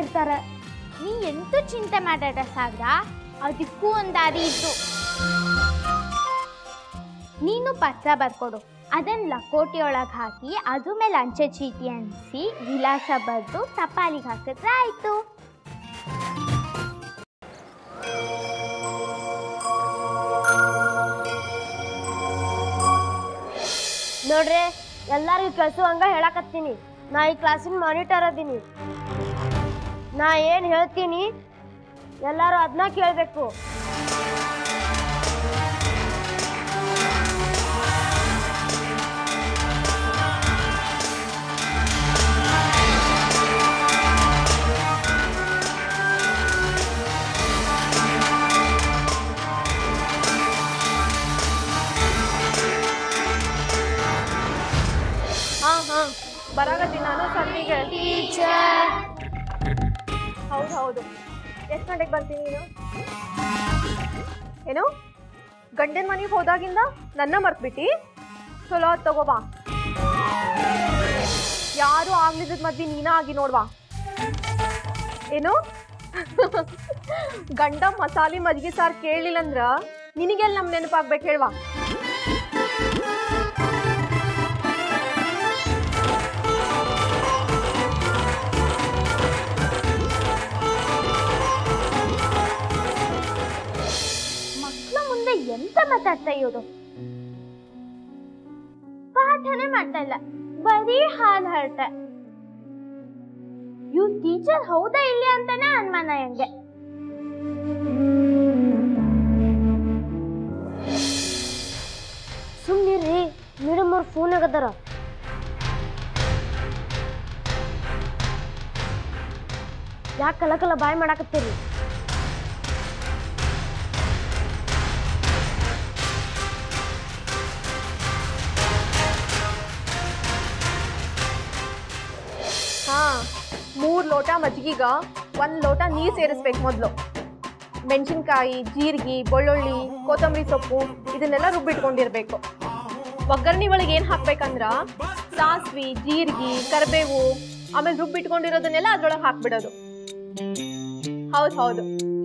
ಹೇಳ್ತಾರ ನೀ ಎಂತೂ ಚಿಂತೆ ಮಾಡಾಡ ಸಾಗ್ರ ಅದಕ್ಕೂ ಒಂದ್ ದಾರಿ ಇತ್ತು ನೀನು ಪತ್ರ ಬರ್ಕೊಡು ಅದನ್ನ ಲಕೋಟಿ ಒಳಗೆ ಹಾಕಿ ಅದ್ರ ಮೇಲೆ ಅಂಚೆ ಚೀಟಿ ಅನ್ಸಿ ವಿಳಾಸ ಬರೆದು ಟಪಾಲಿಗೆ ಹಾಕಿದ್ರೆ ಆಯ್ತು ನೋಡ್ರಿ ಎಲ್ಲಾರಿಗೂ ಕೆಲಸ ಹಂಗ ಹೇಳಕತ್ತೀನಿ ನಾ ಈ ಕ್ಲಾಸಿನ ಮಾನಿಟರ್ ಅದೀನಿ ನಾ ಏನ್ ಹೇಳ್ತೀನಿ ಎಲ್ಲಾರು ಅದನ್ನ ಕೇಳ್ಬೇಕು ಹಾ ಹಾ ಬರಾಗತ್ತೀನಿ ನಾನು ಸಂಧಿಗೆ ಹೌದು ಹೌದು ಎಷ್ಟು ಗಂಟೆಗೆ ಬರ್ತೀನಿ ನೀನು ಏನು ಗಂಡನ ಮನೆಗೆ ಹೋದಾಗಿಂದ ನನ್ನ ಮರ್ತ್ಬಿಟ್ಟಿ ಚಲೋ ಆತ್ ತಗೋಬಾ ಯಾರು ಆಗ್ಲಿದ್ದದ ಮದ್ವೆ ನೀನ ಆಗಿ ನೋಡ್ವಾ ಏನು ಗಂಡ ಮಸಾಲೆ ಮಜ್ಜಿಗೆ ಸಾರು ಕೇಳಲಿಲ್ಲ ಅಂದ್ರ ನಿನಗೆಲ್ಲ ನಮ್ ನೆನಪಾಗ್ಬೇಕು ಹೇಳ್ವಾ ಮಕ್ಕಳ ಮುಂದೆ ಎಂತ ಮಾತಾಡ್ತಾ ಇರೋದು ಪಾಠನೇ ಮಾಡ್ತಾ ಇಲ್ಲ ಬರೀ ಹಾಲು ಹರಟೆ ಇವ್ ಟೀಚರ್ ಹೌದಾ ಇಲ್ಲ ಅಂತಾನೆ ಅನುಮಾನ ಹೆಂಗೆ ಸುಮ್ನಿರ್ರಿ ಮೇಡಮ್ ಅವ್ರ ಫೋನ್ ಆಗದಾರ ಯಾಕೆ ಕಲ ಕಲ ಬಾಯ್ ಮಾಡಾಕತ್ತೀರಿ ಹಾ ಮೂರ್ ಲೋಟ ಮಜ್ಜಿಗೀಗ ಒಂದ್ ಲೋಟ ನೀರ್ ಸೇರಿಸ್ಬೇಕು ಮೊದ್ಲು ಮೆಣಸಿನ್ಕಾಯಿ ಜೀರಿಗೆ ಬೆಳ್ಳುಳ್ಳಿ ಕೊತ್ತಂಬರಿ ಸೊಪ್ಪು ಇದನ್ನೆಲ್ಲ ರುಬ್ಬಿಟ್ಕೊಂಡಿರ್ಬೇಕು ಒಗ್ಗರಣೆ ಒಳಗೆ ಏನ್ ಹಾಕ್ಬೇಕಂದ್ರ ಸಾಸ್ವಿ ಜೀರಿಗೆ ಕರಿಬೇವು ಆಮೇಲೆ ರುಬ್ಬಿಟ್ಕೊಂಡಿರೋದನ್ನೆಲ್ಲ ಅದ್ರೊಳಗೆ ಹಾಕ್ಬಿಡೋದು ಹೌದು ಹೌದು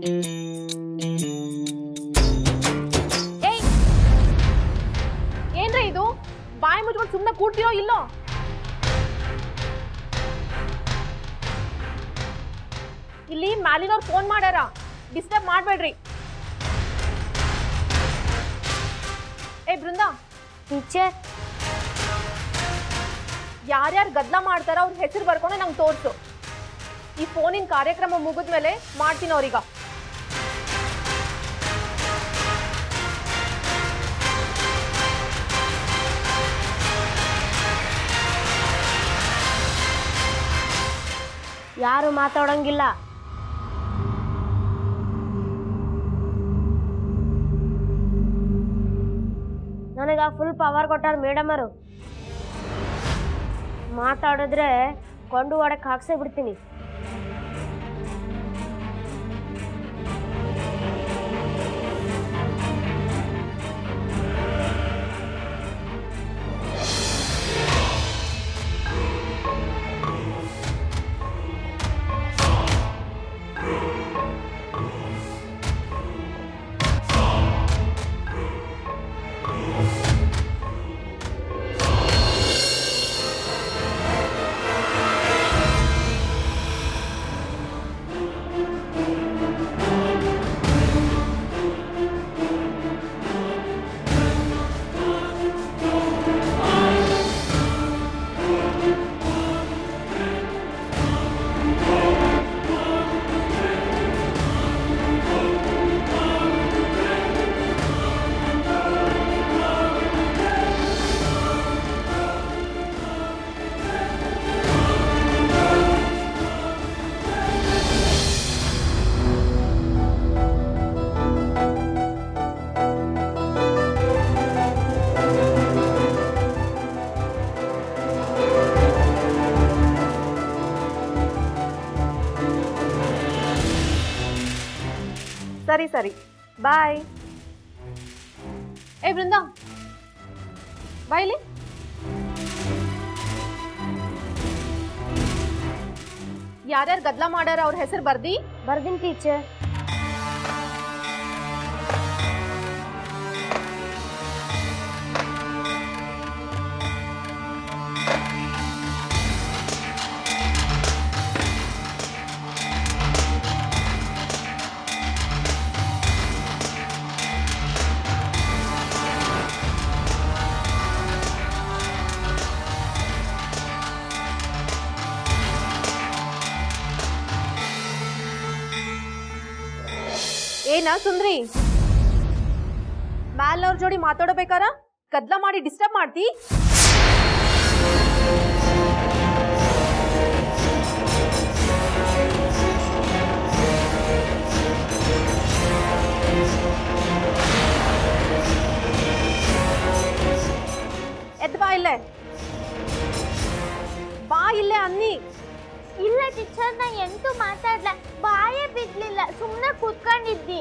ಏಯ್ ಏನ್ರ ಇದು ಬಾಯಿ ಮುಚ್ಕೊಂಡು ಸುಮ್ಮನೆ ಕೂಡ್ತಿರೋ ಇಲ್ಲೋ ಇಲ್ಲಿ ಮ್ಯಾಲಿನವ್ರು ಫೋನ್ ಮಾಡ್ಯಾರ ಡಿಸ್ಟರ್ಬ್ ಮಾಡಬೇಡ್ರಿ ಏ ಬೃಂದಾ ಟೀಚರ್ ಯಾರ್ಯಾರು ಗದ್ದಲ ಮಾಡ್ತಾರ ಅವ್ರ ಹೆಸರು ಬರ್ಕೊಂಡು ನಂಗೆ ತೋರ್ಸು ಈ ಫೋನಿನ ಕಾರ್ಯಕ್ರಮ ಮುಗಿದ್ಮೇಲೆ ಮಾಡ್ತೀನಿ ಅವ್ರೀಗ ಯಾರು ಮಾತಾಡೋಂಗಿಲ್ಲ ನನಗ ಫುಲ್ ಪವರ್ ಕೊಟ್ಟಾರ ಮೇಡಮ್ ಅವರು ಮಾತಾಡಿದ್ರೆ ಕೊಂಡು ಒಡಕ್ ಹಾಕ್ಸೇ ಬಿಡ್ತೀನಿ ಸರಿ ಸರಿ ಬಾಯ್ ಏ ಬೃಂದಾ ಬಾಯ್ಲಿ ಯಾರ್ಯಾರು ಗದ್ಲ ಮಾಡ್ಯಾರ ಅವ್ರ ಹೆಸರು ಬರ್ದಿ ಬರ್ದಿನ್ ಟೀಚರ್ ಏನ ಸುಂದ್ರಿ ಮ್ಯಾಲ್ನವ್ರ ಜೋಡಿ ಮಾತಾಡಬೇಕಾರ ಗದ್ಲ ಮಾಡಿ ಡಿಸ್ಟರ್ಬ್ ಮಾಡ್ತಿ ಎದ್ ಬಾ ಇಲ್ಲೇ ಬಾ ಇಲ್ಲೇ ಅನ್ನಿ ಇಲ್ಲ ಟೀಚರ್ ನಾ ಎಂತೂ ಮಾತಾಡ್ಲ ಬಾಯೇ ಬಿಡ್ಲಿಲ್ಲ ಸುಮ್ಮನೆ ಕೂತ್ಕೊಂಡಿದ್ದಿ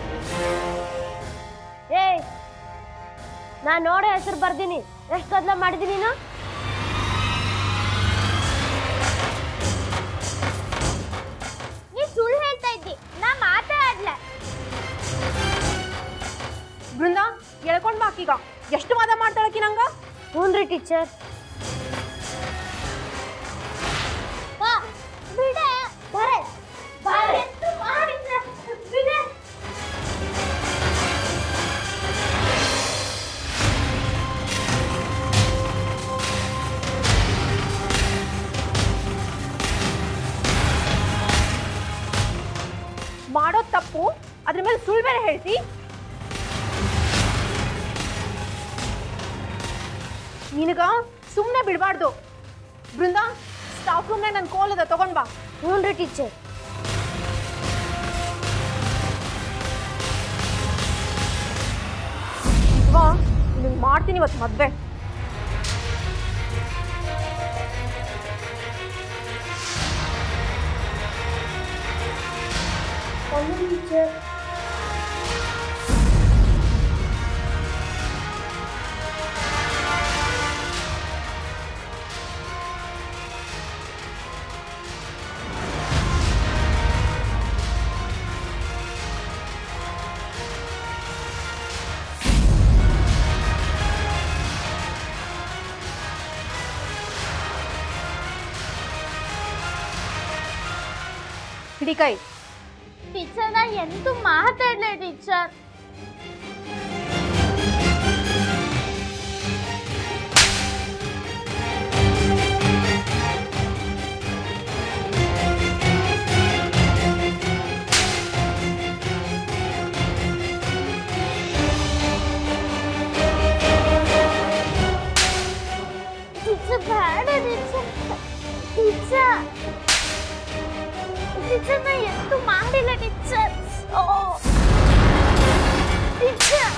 ಏಯ್ ನಾ ನೋಡೋ ಹೆಸರು ಬರ್ದೀನಿ ಎಷ್ಟು ಗದ್ಲ ಮಾಡಿದೀನಿ ನೀನು ನೀ ಸುಳ್ಳು ಹೇಳ್ತಾ ಇದ್ದಿ ನಾ ಮಾತಾಡ್ಲ ಬೃಂದ ಎಳ್ಕೊಂಡ್ ಬಾಕೀಗ ಎಷ್ಟು ವಾದ ಮಾಡ್ತಾಳಕಿ ನಂಗ ಹ್ಞೂ ರೀ ಟೀಚರ್ ಬಾ ಬಿಡೆ ಬರೆ ಎಂತೂ ಮಾಡಿಲ್ಲ ಬಿಡೆ ಮಾಡೋದ್ ತಪ್ಪು ಅದ್ರ ಮೇಲೆ ಸುಳ್ಳು ಬೇರೆ ಹೇಳ್ತಿ ನಿನಗ ಸುಮ್ಮನೆ ಬಿಡಬಾರ್ದು ಬೃಂದ ಸ್ಟಾಫ್ ರೂಮ್ನಾಗ ನನ್ನ ಕೋಲ್ ಅದ ತಗೊಂಡ್ ಬಾ ಹ್ಞೂ ರೀ ಟೀಚರ್ ಇದ್ವಾ ನಿನಗೆ ಮಾಡ್ತೀನಿ ಇವತ್ತು ಮದ್ವೆ ಹಿಡಿ ಕೈ ಟೀಚರ್ ನಾ ಎಂತೂ ಮಾತಾಡ್ಲ ಟೀಚರ್ ಟೀಚರ್ ಬೇಡ ಟೀಚರ್ ಟೀಚರ್ ಟೀಚರ್ ನಾ ಎಂತೂ ಮಾಡಿಲ್ಲ ಟೀಚರ್ ಓ ಟೀಚರ್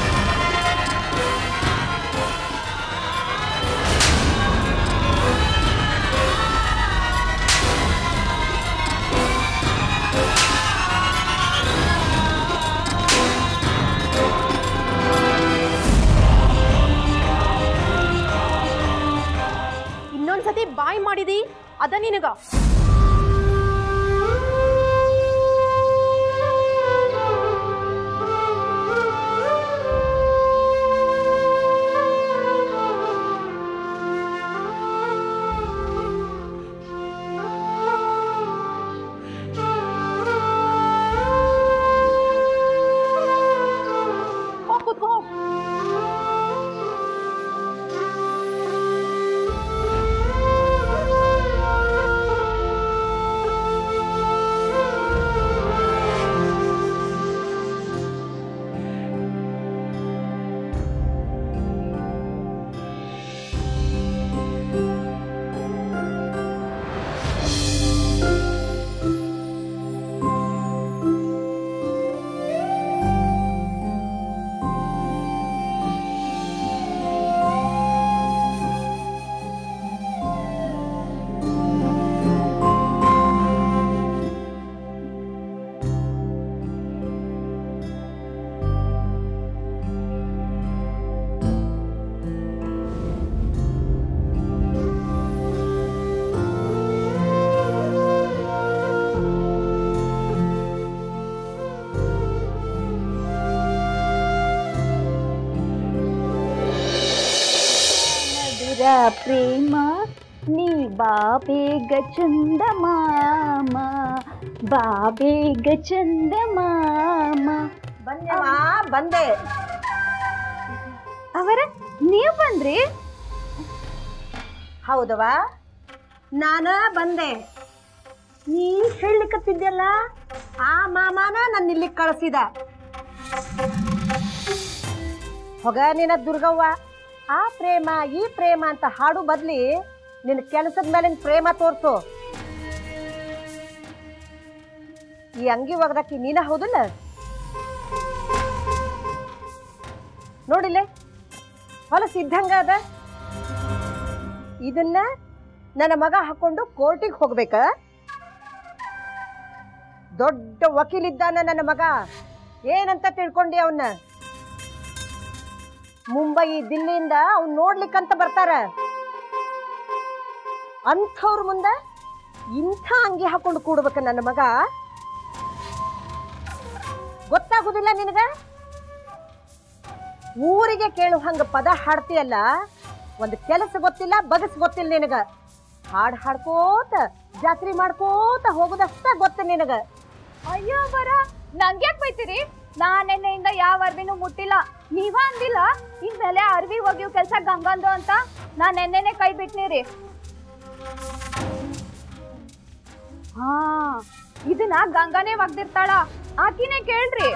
ಇನ್ನೊಂದ್ಸತಿ ಬಾಯ್ ಮಾಡಿದಿ ಅದ ನಿನಗ ಹೋಗ್ ಕೂತ್ಕೋ ಹೋಗ್ ಪ್ರೇಮ ನೀ ಬಾಬೇಗ ಚಂದ ಮಾಮ ಬಾಬೇಗ ಚಂದ ಮಾಮ ಬಂದೆವ ಬಂದೆ ಅವರ ನೀವು ಬಂದ್ರಿ ಹೌದವ ನಾನ ಬಂದೆ ನೀ ಹೇಳಲಿಕ್ಕತ್ತಿದ್ಯಲ್ಲ ಆ ಮಾಮಾನ ನನ್ನ ಇಲ್ಲಿಗೆ ಕಳಿಸಿದ ಹೊಗ ನಿನ್ನ ದುರ್ಗವ್ವ ಆ ಪ್ರೇಮ ಈ ಪ್ರೇಮ ಅಂತ ಹಾಡು ಬದ್ಲಿ ನಿನ್ನ ಕೆಲಸದ ಮೇಲಿನ ಪ್ರೇಮ ತೋರ್ಸು ಈ ಅಂಗಿ ಒಗ್ದಕ್ಕಿ ನೀನ ಹೌದಲ್ಲ ನೋಡಿಲೆ ಹೊಲಸ್ ಇದ್ದಂಗ ಅದ ಇದನ್ನ ನನ್ನ ಮಗ ಹಾಕೊಂಡು ಕೋರ್ಟಿಗೆ ಹೋಗ್ಬೇಕ ದೊಡ್ಡ ವಕೀಲಿದ್ದಾನ ನನ್ನ ಮಗ ಏನಂತ ತಿಳ್ಕೊಂಡಿ ಅವನ್ನ ಮುಂಬೈ ದಿಲ್ಲಿಯಿಂದ ಅವ್ನ್ ನೋಡ್ಲಿಕ್ಕಂತ ಬರ್ತಾರ ಅಂಥವ್ರ ಮುಂದ ಇಂಥ ಅಂಗಿ ಹಾಕೊಂಡು ಕೂಡ್ಬೇಕ ನನ್ನ ಮಗ ಗೊತ್ತಾಗುದಿಲ್ಲ ನಿನಗ ಊರಿಗೆ ಕೇಳು ಹಂಗ ಪದ ಹಾಡ್ತೀಯಲ್ಲ ಒಂದು ಕೆಲಸ ಗೊತ್ತಿಲ್ಲ ಬಗಸ್ ಗೊತ್ತಿಲ್ಲ ನಿನಗ ಹಾಡ್ ಹಾಡ್ಕೋತ ಜಾತ್ರೆ ಮಾಡ್ಕೋತ ಹೋಗುದಷ್ಟ ಗೊತ್ತ ನಿನಗ ಅಯ್ಯೋ ಬರ ನಂಗ್ಯಾಕ್ ಬೈತೀರಿ ನಾ ನೆನ್ನೆಯಿಂದ ಯಾವ ಅರ್ವಿನೂ ಮುಟ್ಟಿಲ್ಲ ನೀವ ಅಂದಿಲ್ಲ ಇನ್ಮೇಲೆ ಅರ್ವಿ ಒಗಿಯೋ ಕೆಲ್ಸ ಗಂಗಂದು ಅಂತ ನಾ ನೆನ್ನೆನೆ ಕೈ ಬಿಟ್ನಿರಿ ಹಾ ಇದನ್ನ ಗಂಗಾನೇ ಒಗ್ದಿರ್ತಾಳ ಆಕಿನೇ ಕೇಳ್ರಿ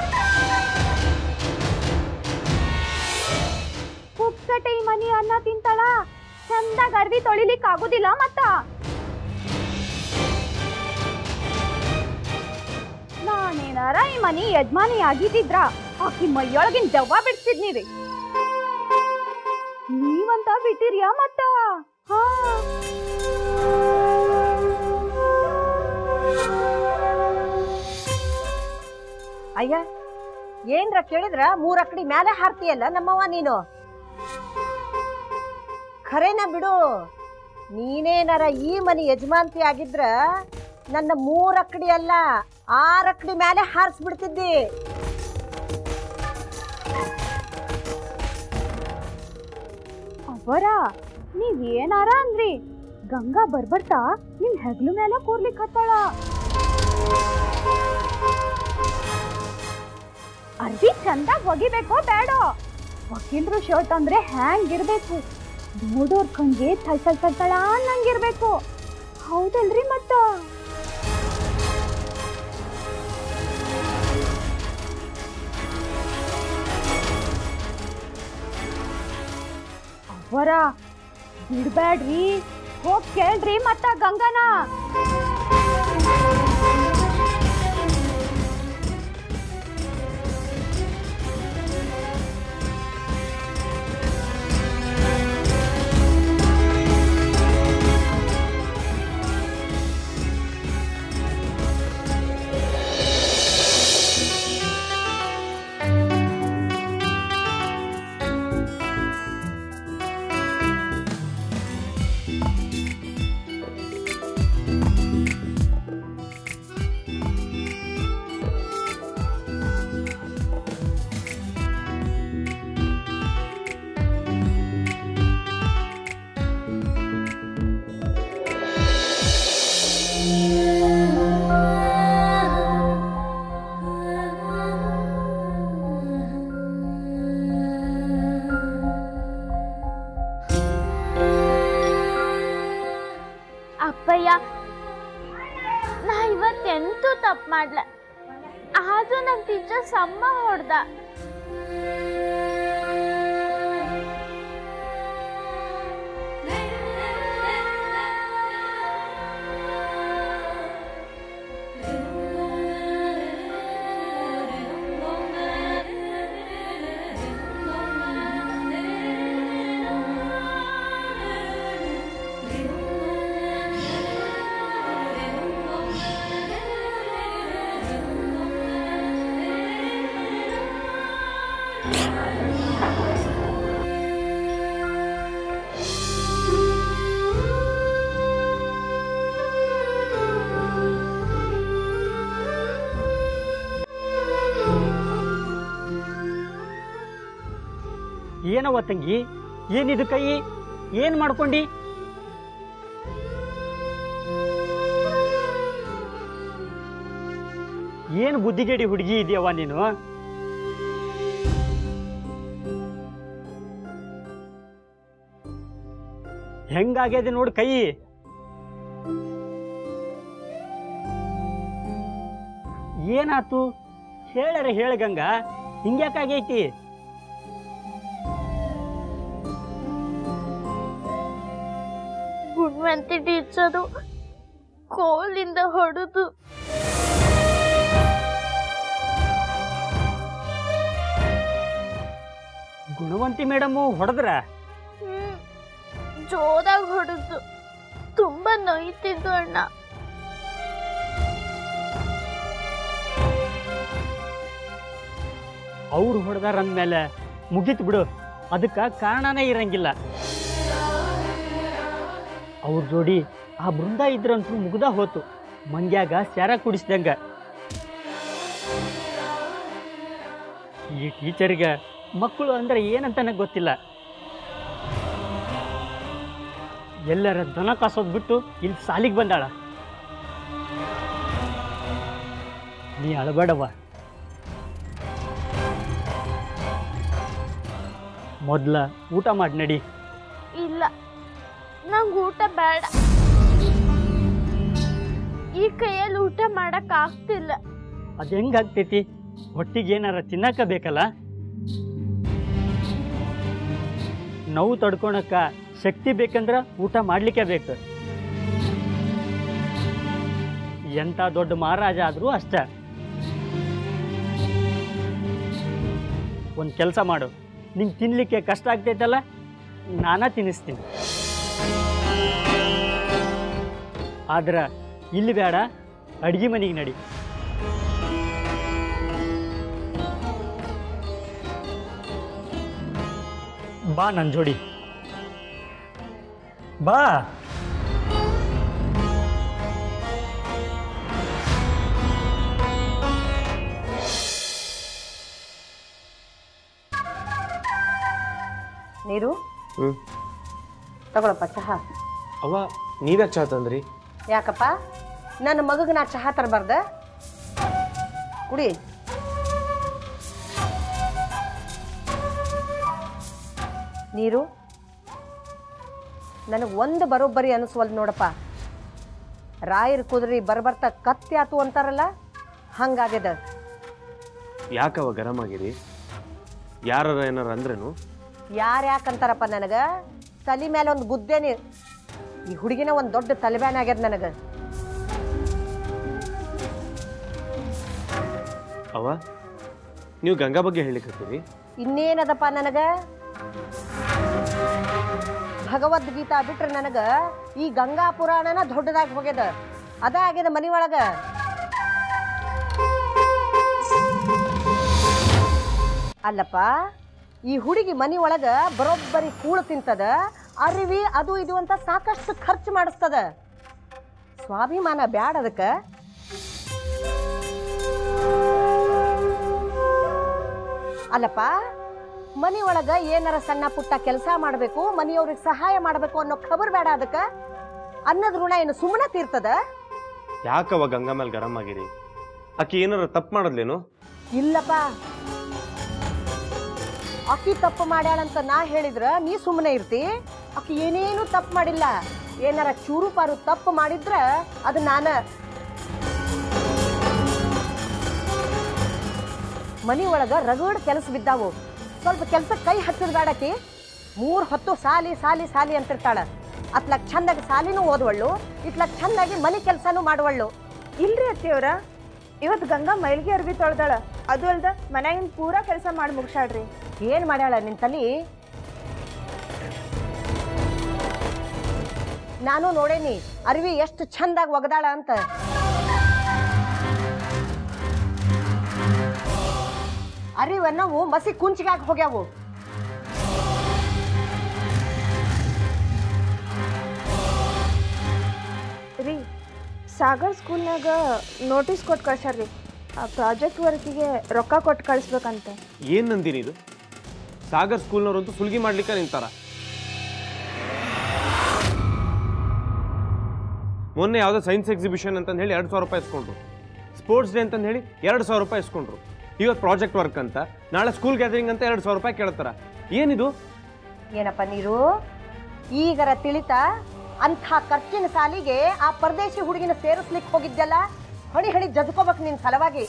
ಪುಕ್ಸಟೆ ಈ ಮನಿ ಅನ್ನ ತಿಂತಾಳ ಚಂದಾಗ ಅರ್ವಿ ತೊಳಿಲಿಕ್ ಆಗುದಿಲ್ಲ ಮತ್ತ ನಾನೇನಾರ ಈ ಮನಿ ಯಜಮಾನಿ ಆಗಿದ್ದಿದ್ರ ಆಕಿ ಮೈಯೊಳಗಿನ ದೆವ್ವ ಬಿಡ್ತಿದ್ನಿರಿ ನೀವಂತ ಬಿಟ್ಟಿರ್ಯಾ ಮತ್ತ ಹಾ ಅಯ್ಯ ಏನ್ರ ಕೇಳಿದ್ರ ಮೂರ್ ಅಕಡಿ ಮ್ಯಾಲೆ ಹಾರ್ತೀಯಲ್ಲ ನಮ್ಮವ್ವ ನೀನು ಖರೇನ ಬಿಡು ನೀನೇನಾರ ಈ ಮನಿ ಯಜಮಾನ್ತಿ ಆಗಿದ್ರ ನನ್ನ ಮೂರ್ ಅಕಡಿ ಅಲ್ಲ ಆರ್ ಅಕಡಿ ಮ್ಯಾಲೆ ಹಾರಿಸ್ಬಿಡ್ತಿದ್ದಿ ಅವರ ನೀವ್ ಏನಾರ ಅಂದ್ರಿ ಗಂಗಾ ಬರ್ಬರ್ತಾ ನಿಮ್ ಹೆಗ್ಲು ಮೇಲೆ ಕೂರ್ಲಿಕ್ ಹತ್ತಾಳ ಅರ್ಬಿ ಚಂದಾಗ್ ಒಗಿಬೇಕೋ ಬೇಡೋ ವಕೀಲ್ರು ಶರ್ಟ್ ಅಂದ್ರೆ ಹ್ಯಾಂಗ್ ಇರ್ಬೇಕು ನೋಡೋರ್ ಕಣ್ಗೆ ಥಳ್ ಥಳ್ ಥಳ್ ಥಳ ಅನ್ನಂಗಿರ್ಬೇಕು ಹೌದಲ್ರಿ ಮತ್ತ ಅವರ ಬಿಡ್ಬ್ಯಾಡ್ರಿ ಹೋಗ್ ಕೇಳ್ರಿ ಮತ್ತ ಗಂಗನ ಅಪ್ಪಯ್ಯ ನಾ ಇವತ್ತೆಂತೂ ತಪ್ಪು ಮಾಡ್ಲ ಆದ್ರೂ ನಮ್ಮ ಟೀಚರ್ ಸಮ್ಮ ಹೊಡ್ದ ಏನವ ತಂಗಿ ಏನಿದು ಕೈ ಏನ್ ಮಾಡ್ಕೊಂಡಿ ಏನ್ ಬುದ್ಧಿಗೇಡಿ ಹುಡುಗಿ ಇದೆಯವ್ವ ನೀನು ಹೆಂಗಾಗ್ಯದೆ ನೋಡು ಕೈ ಏನಾತು ಹೇಳರ ಹೇಳ ಗಂಗಾ ಹಿಂಗ್ಯಾಕಾಗೈತಿ ಗುಣವಂತಿ ಟೀಚರು ಕೋಲಿಂದ ಹೊಡೆದು ಗುಣವಂತಿ ಮೇಡಮು ಹೊಡೆದ್ರ ಜೋರಾಗಿ ಹೊಡೆದು ತುಂಬಾ ನೋಯ್ತಿದ್ದು ಅಣ್ಣ ಅವ್ರು ಹೊಡೆದಾರ ಅಂದ್ಮೇಲೆ ಮುಗೀತು ಬಿಡು ಅದಕ್ಕೆ ಕಾರಣನೇ ಇರಂಗಿಲ್ಲ ಅವ್ರ ಜೋಡಿ ಆ ಬೃಂದ ಇದ್ರಂತೂ ಮುಗ್ದ ಹೋತು ಮಂಗ್ಯಾಗ ಸ್ಯಾರ ಕುಡಿಸ್ದಂಗ ಈ ಟೀಚರ್ಗೆ ಮಕ್ಕಳು ಅಂದ್ರೆ ಏನಂತ ನನಗೆ ಗೊತ್ತಿಲ್ಲ ಎಲ್ಲರ ದನ ಕಾಸೋದ್ ಬಿಟ್ಟು ಇಲ್ಲಿ ಸಾಲಿಗೆ ಬಂದಾಳ ನೀ ಅಳಬೇಡವ್ವ ಮೊದ್ಲ ಊಟ ಮಾಡಿ ನಡಿ ಇಲ್ಲ ನಂಗೆ ಊಟ ಬೇಡ ಈ ಕೈಯಲ್ಲಿ ಊಟ ಮಾಡಕ್ ಆಗ್ತಿಲ್ಲ ಅದು ಹೆಂಗಾಗ್ತೈತಿ ಹೊಟ್ಟಿಗೆ ಏನಾರ ತಿನ್ನಕ ಬೇಕಲ್ಲ ನೋವು ತಡ್ಕೊಳಕ ಶಕ್ತಿ ಬೇಕಂದ್ರ ಊಟ ಮಾಡ್ಲಿಕ್ಕೆ ಬೇಕು ಎಂಥ ದೊಡ್ಡ ಮಹಾರಾಜ ಆದ್ರೂ ಅಷ್ಟ ಒಂದು ಕೆಲಸ ಮಾಡು ನಿಂಗೆ ತಿನ್ಲಿಕ್ಕೆ ಕಷ್ಟ ಆಗ್ತೈತಲ್ಲ ನಾನಾ ತಿನ್ನಿಸ್ತೀನಿ ಆದ್ರ ಇಲ್ಲಿ ಬೇಡ ಅಡ್ಗೆ ಮನೆಗೆ ನಡಿ ಬಾ ನನ್ನ ಜೋಡಿ ಬಾ ನೀರು ಹ್ಞೂ ತಗೊಳಪ್ಪ ಚಹಾ ಅವ ನೀವ್ಯಾಕೆ ಚಾ ತಂದ್ರಿ ಯಾಕಪ್ಪ ನನ್ನ ಮಗಗೆ ನಾ ಚಹಾ ತರಬಾರ್ದ ಕುಡಿ ನೀರು ನನಗೆ ಒಂದು ಬರೋಬ್ಬರಿ ಅನಿಸ್ವಲ್ ನೋಡಪ್ಪ ರಾಯರ್ ಕುದುರೆ ಬರ್ಬರ್ತ ಕತ್ತಿ ಆತು ಅಂತಾರಲ್ಲ ಹಂಗಾಗ್ಯದ ಯಾಕವ ಗರಂ ಆಗಿರಿ ಯಾರ ಏನಾರ ಅಂದ್ರೇನು ಯಾರು ಯಾಕಂತಾರಪ್ಪ ನನಗೆ ತಲೆ ಮೇಲೆ ಒಂದು ಗುದ್ದೇನಿ ಈ ಹುಡುಗಿನ ಒಂದು ದೊಡ್ಡ ತಲೆಬ್ಯಾನ್ ಆಗ್ಯದ ನನಗೆ ಅವ ನೀವು ಗಂಗಾ ಬಗ್ಗೆ ಹೇಳಿಕತ್ತೀರಿ ಇನ್ನೇನದಪ್ಪ ನನಗ ಭಗವದ್ಗೀತಾ ಬಿಟ್ರೆ ನನಗ ಈ ಗಂಗಾ ಪುರಾಣನ ದೊಡ್ಡದಾಗಿ ಹೋಗ್ಯದ ಅದ ಆಗ್ಯದ ಮನಿ ಒಳಗ ಅಲ್ಲಪ್ಪ ಈ ಹುಡುಗಿ ಮನಿ ಒಳಗ ಬರೋಬ್ಬರಿ ಕೂಳು ತಿಂತದ ಅರಿವಿ ಅದು ಇದು ಅಂತ ಸಾಕಷ್ಟು ಖರ್ಚು ಮಾಡಿಸ್ತದ ಸ್ವಾಭಿಮಾನ ಬ್ಯಾಡ ಅದಕ್ಕ ಅಲ್ಲಪ್ಪ ಮನಿ ಒಳಗ ಏನಾರ ಸಣ್ಣ ಪುಟ್ಟ ಕೆಲಸ ಮಾಡಬೇಕು ಮನೆಯವ್ರಿಗೆ ಸಹಾಯ ಮಾಡಬೇಕು ಅನ್ನೋ ಖಬರ್ ಬೇಡ ಅದಕ್ಕ ಅನ್ನದ ಋಣ ಏನು ಸುಮ್ಮನೆ ತೀರ್ತದ ಯಾಕವ ಗಂಗಾ ಮೇಲೆ ಗರಂ ಆಗಿರಿ ಆಕಿ ಏನಾರ ತಪ್ಪು ಮಾಡದ್ಲೇನು ಇಲ್ಲಪ್ಪ ಅಕ್ಕಿ ತಪ್ಪು ಮಾಡ್ಯಾಳಂತ ನಾ ಹೇಳಿದ್ರ ನೀ ಸುಮ್ಮನೆ ಇರ್ತಿ ಅಕ್ಕಿ ಏನೇನು ತಪ್ಪು ಮಾಡಿಲ್ಲ ಏನಾರ ಚೂರು ಪಾರು ತಪ್ಪು ಮಾಡಿದ್ರ ಅದು ನಾನ ಮನಿ ಒಳಗ ರಗಡ್ ಕೆಲಸ ಬಿದ್ದಾವು ಸ್ವಲ್ಪ ಕೆಲಸ ಕೈ ಹಚ್ಚದ ಬೇಡಕಿ ಮೂರ್ ಹೊತ್ತು ಸಾಲಿ ಸಾಲಿ ಸಾಲಿ ಅಂತಿರ್ತಾಳ ಅತ್ಲಾಗ ಚಂದಾಗಿ ಸಾಲಿನೂ ಓದುವಳ್ಳು ಇತ್ಲಾಗ ಚಂದಾಗಿ ಮನಿ ಕೆಲಸನೂ ಮಾಡುವಳ್ಳು ಇಲ್ರಿ ಅತ್ತಿಯವ್ರ ಇವತ್ತು ಗಂಗಾ ಮೈಲ್ಗೆ ಅರ್ಬಿ ತೊಳ್ದಾಳ ಅದು ಅಲ್ದ ಮನ್ಯಾಗಿನ ಪೂರಾ ಕೆಲಸ ಮಾಡಿ ಮುಗಿಸಾಡ್ರಿ ಏನ್ ಮಾಡ್ಯಾಳ ನಿನ್ ತಲಿ ನಾನು ನೋಡೇನಿ ಅರಿವಿ ಎಷ್ಟು ಚಂದಾಗಿ ಒಗದಾಳ ಅಂತ ಅರಿವನ್ನವು ಮಸಿ ಕುಂಚಿಗಾಗಿ ಹೋಗ್ಯಾವು ರೀ ಸಾಗರ್ ಸ್ಕೂಲ್ನಾಗ ನೋಟಿಸ್ ಕೊಟ್ಟು ಕಳ್ಸ್ಯಾರ್ರಿ ಆ ಪ್ರಾಜೆಕ್ಟ್ ವರ್ಕಿಗೆ ರೊಕ್ಕ ಕೊಟ್ಟು ಕಳಿಸ್ಬೇಕಂತೆ ಏನ್ ನಂದಿನಿ ಇದು ಸಾಗರ್ ಸ್ಕೂಲ್ನವ್ರಂತೂ ಸುಲ್ಗಿ ಮಾಡ್ಲಿಕ್ಕೆ ನಿಂತಾರ ಮೊನ್ನೆ ಯಾವುದೋ ಸೈನ್ಸ್ ಎಕ್ಸಿಬಿಷನ್ ಅಂತಂದು ಹೇಳಿ ಎರಡು ಸಾವಿರ ರೂಪಾಯಿ ಇಸ್ಕೊಂಡ್ರು ಸ್ಪೋರ್ಟ್ಸ್ ಡೇ ಅಂತಂದು ಹೇಳಿ ಎರಡು ಸಾವಿರ ರೂಪಾಯಿ ಇಸ್ಕೊಂಡ್ರು ಇವತ್ತು ಪ್ರಾಜೆಕ್ಟ್ ವರ್ಕ್ ಅಂತ ನಾಳೆ ಸ್ಕೂಲ್ ಗ್ಯಾದರಿಂಗ್ ಅಂತ ಎರಡು ಸಾವಿರ ರೂಪಾಯಿ ಕೇಳ್ತಾರ ಏನಿದು ಏನಪ್ಪ ನೀರು ಈಗರ ತಿಳಿತ ಅಂಥ ಖರ್ಚಿನ ಸಾಲಿಗೆ ಆ ಪರದೇಶಿ ಹುಡುಗಿನ ಸೇರಿಸ್ಲಿಕ್ಕೆ ಹೋಗಿದ್ದಲ್ಲ ಹಣಿ ಹಣಿ ಜಜ್ಕೋಬೇಕು ನಿನ್ ಸಲುವಾಗಿ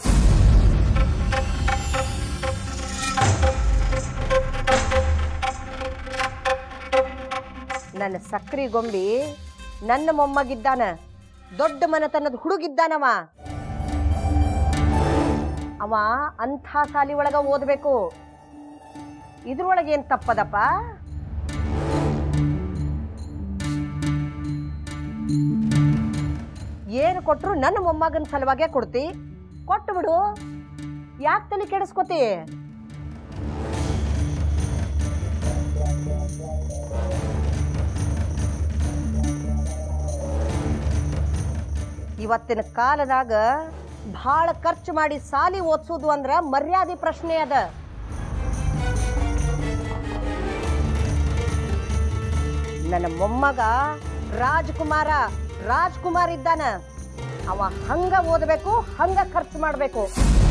ನನ್ನ ಸಕ್ರಿ ಗೊಂಬಿ ನನ್ನ ಮೊಮ್ಮಗಿದ್ದಾನ ದೊಡ್ಡ ಮನೆತನದ ಹುಡುಗಿದ್ದಾನವ ಅವ ಅಂಥ ಸಾಲಿ ಒಳಗ ಓದ್ಬೇಕು ಇದ್ರೊಳಗೆ ಏನ್ ತಪ್ಪದಪ್ಪ ಏನು ಕೊಟ್ರು ನನ್ನ ಮೊಮ್ಮಗನ ಸಲುವಾಗೇ ಕೊಡ್ತಿ ಕೊಟ್ಟು ಬಿಡು ಯಾಕೆ ತಲೆ ಕೆಡಿಸ್ಕೋತಿ ಇವತ್ತಿನ ಕಾಲದಾಗ ಭಾಳ ಖರ್ಚು ಮಾಡಿ ಸಾಲಿ ಓದ್ಸೋದು ಅಂದ್ರ ಮರ್ಯಾದೆ ಪ್ರಶ್ನೆ ಅದ ನನ್ನ ಮೊಮ್ಮಗ ರಾಜ್ಕುಮಾರ ರಾಜ್ಕುಮಾರ್ ಇದ್ದಾನ ಅವ ಹಂಗ ಓದಬೇಕು ಹಂಗ ಖರ್ಚು ಮಾಡಬೇಕು